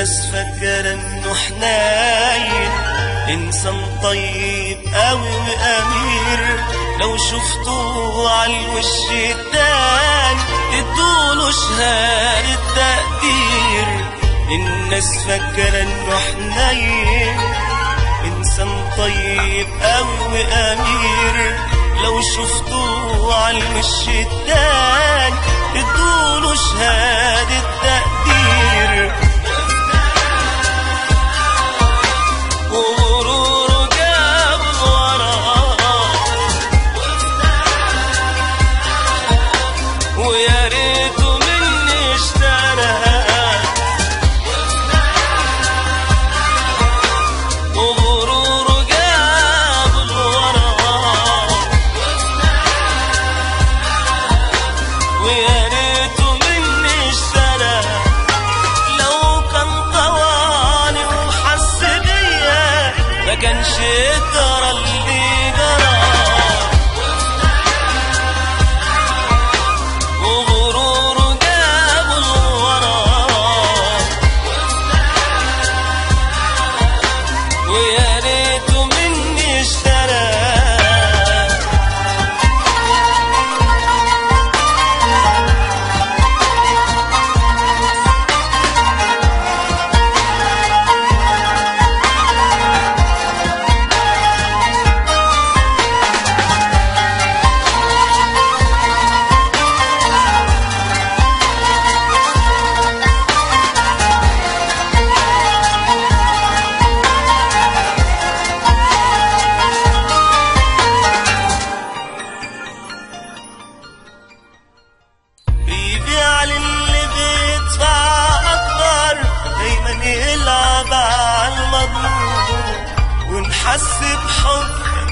الناس فاكرة انه حنين انسان طيب قوي وامير لو شفتوه على الوش التاني ادوله شهادة تقدير الناس فاكرة انه حنين انسان طيب قوي وامير لو شفتوه على الوش التاني ادوله شهادة تقدير وغروره جاب وراه ويا ريته مني اشترى وغروره جاب وراه ويا ريته مني اشترى لو كان طوالي وحس بيا ما كانش يجرى اللي جرى وغروره جاب الورا ويا ريته مني اشترى بيبيع للي بيدفع أكتر دايما يلعب على المضمون ونحس بحب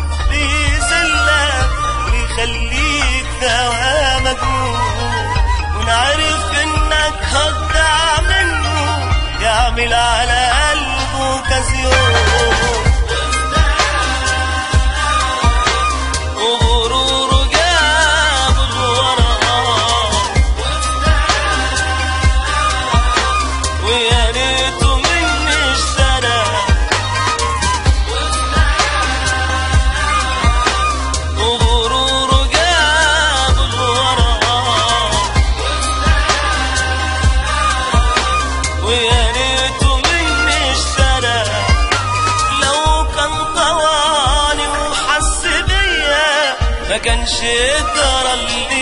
بيذلك ويخليك دوا مجنون ونعرف انك هتضيع منه يعمل على قلبه كزيون وغروره جاب الورا ويا ريته مني اشترى وغروره جاب الورا ويا ريته مني اشترى لو كان طوالي وحس بيا ما كانش يجرى اللي